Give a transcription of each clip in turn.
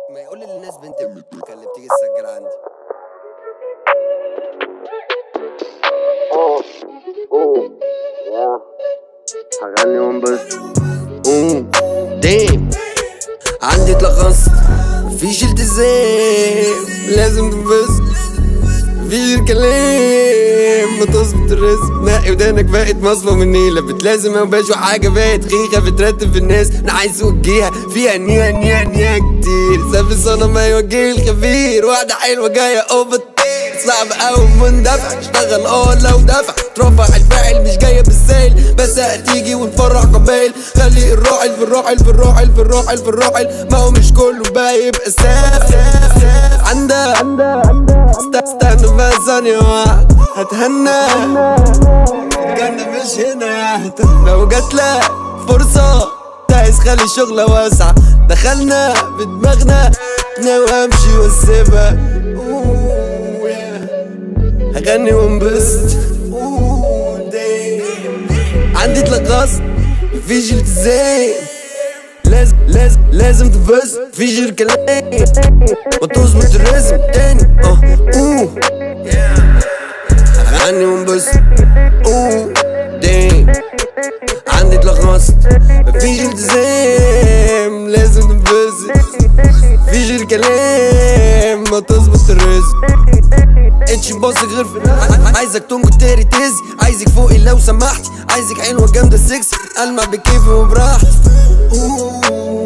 ما يقول للناس بنت اللي بتيجي تسجل عندي هغني يوم بس اوه ديم عندي اتلخصت مفيش التزام لازم تنبسط مفيش الكلام ما تظبط الرزق نقي ودانك بقت مصفى من نيلة بتلازم وباش وحاجة بقت خيخة بترتب في الناس انا عايز اوجيها فيها نيها نيها نيها كتير سافي صنم ما يوجه الخبير واحدة حلوة جاية اوفر صعب اوي مندفع اشتغل اه لو دفع ترفع الفاعل مش جايه بالسهل بس هتيجي ونفرح قبايل خلي الراحل في الراحل في الراحل في الراحل في الراحل ما هو مش كله بقى يبقى ساف عندها است- استنى بس ثانية واحدة هتهنى الجنة مش هنا لو جاتلك فرصة تعيس خلي الشغلة واسعة دخلنا بدماغنا ناوي امشي واسيبها أوه، يا. هغني وانبسط أوه، دايم. عندي اتلخصت مفيش التزام لازم لازم لازم تبص مفيش الكلام ما تظبط الرزم تاني اه اوه هغني وانبسط اوه دايم عندي اتلخصت مفيش التزام لازم تنبسط مفيش الكلام ما تظبط الرزق اتش باص غير في ع- عايزك تنجد تاري تيزي عايزك فوقي لو سمحت عايزك حلوة جامدة سكس المع بكيفي وبراحتي أوه،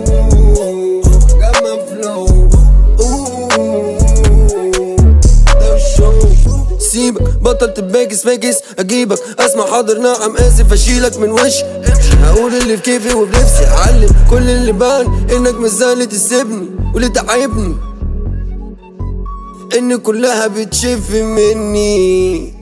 جامعة فلو أوه، ده الشو سيبك بطل تباكس فاكس اجيبك اسمع حاضر نعم اسف اشيلك من وشي هقول اللي في كيفي وبنفسي اعلم كل اللي بان انك مش زي تسيبني واللي تعبني ان كلها بتشف مني